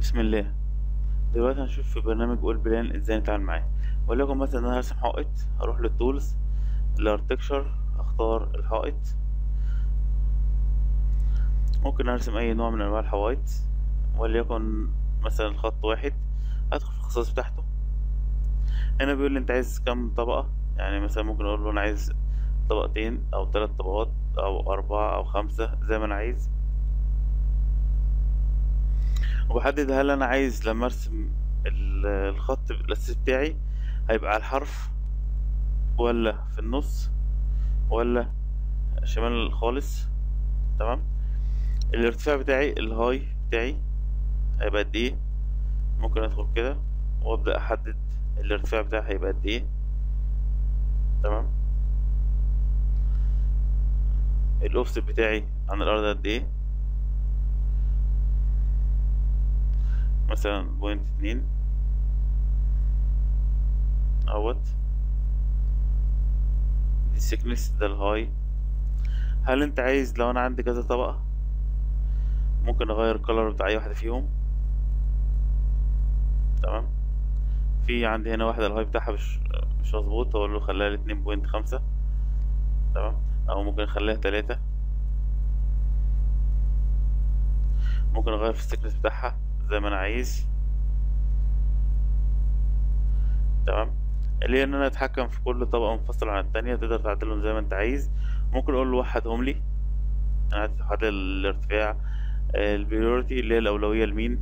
بسم الله دلوقتي هنشوف في برنامج اول بلان ازاي نتعامل معاه وليكن مثلا انا هرسم حائط هروح للتولز الارتكشر اختار الحائط ممكن ارسم اي نوع من انواع الحوائط وليكن مثلا خط واحد هدخل في الخصائص بتاعته هنا بيقول لي انت عايز كام طبقة يعني مثلا ممكن اقول له انا عايز طبقتين او ثلاث طبقات او اربعة او خمسة زي ما انا عايز وبحدد هل انا عايز لما ارسم ال- الخط الاساسي بتاعي هيبقى على الحرف ولا في النص ولا شمال خالص تمام الارتفاع بتاعي الهاي بتاعي هيبقى قد ايه ممكن ادخل كده وابدا احدد الارتفاع بتاعي هيبقى قد ايه تمام الاوفست بتاعي عن الارض قد ايه مثلا بوينت اتنين اهوت دي السكنس ده الهاي هل انت عايز لو انا عندي كذا طبقة ممكن اغير الكلر بتاع اي واحدة فيهم تمام في عندي هنا واحدة الهاي بتاعها مش مش مظبوط اقول له خليها لاتنين بوينت خمسة تمام او ممكن اخليها تلاتة ممكن اغير في السكنس بتاعها زي ما انا عايز تمام اللي هي ان انا اتحكم في كل طبقة منفصلة عن التانية تقدر تعدلهم زي ما انت عايز ممكن اقول له وحدهم لي انا عايز احدد الارتفاع البريورتي اللي هي الاولوية لمين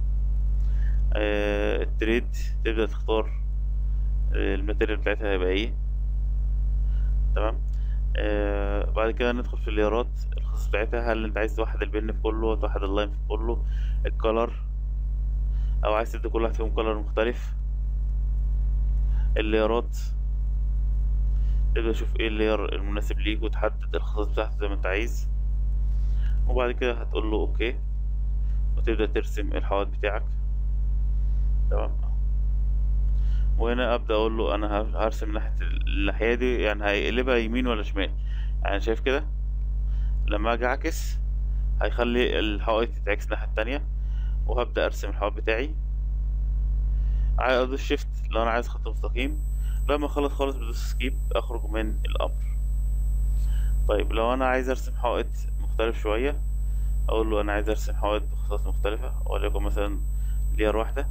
آه، التريد تبدأ تختار آه، الماتيريال بتاعتها هيبقى ايه تمام آه بعد كده ندخل في الليارات الخصائص بتاعتها هل انت عايز توحد البن في كله توحد اللاين في كله الكولر او عايز تدي كل واحد فيهم كولر مختلف الليارات تبدأ تشوف ايه اللير المناسب ليك وتحدد الخصائص بتاعته زي ما انت عايز وبعد كده هتقول له اوكي وتبدأ ترسم الحوائط بتاعك تمام وهنا ابدا اقول له انا هر- هرسم ناحيه الناحيه دي يعني هيقلبها يمين ولا شمال يعني شايف كده لما اجي اعكس هيخلي الحائط يتعكس الناحيه التانية وهبدا ارسم الحائط بتاعي عايز ادوس شيفت لو انا عايز خط مستقيم لما اخلص خالص بدوس سكيب اخرج من الامر طيب لو انا عايز ارسم حائط مختلف شويه اقول له انا عايز ارسم حائط بخصائص مختلفه وليكن مثلا لير واحده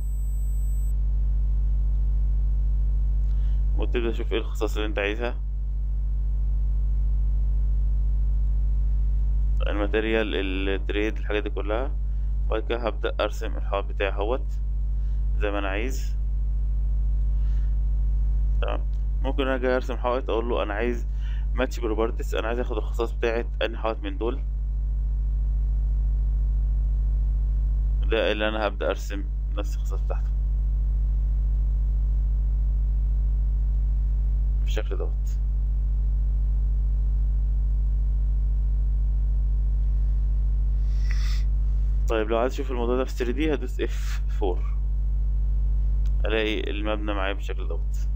وتبدأ تشوف ايه الخصائص اللي انت عايزها الماتيريال التريد الحاجات دي كلها وبعد كده هبدأ ارسم الحائط بتاعي اهوت زي ما انا عايز تمام ممكن اجي ارسم حائط اقول له انا عايز ماتش بروبرتيز انا عايز اخد الخصائص بتاعت انهي حائط من دول ده اللي انا هبدأ ارسم نفس الخصائص بتاعته بالشكل دوت طيب لو عايز اشوف الموضوع ده في 3 دي هدوس اف 4 الاقي المبنى معايا بالشكل دوت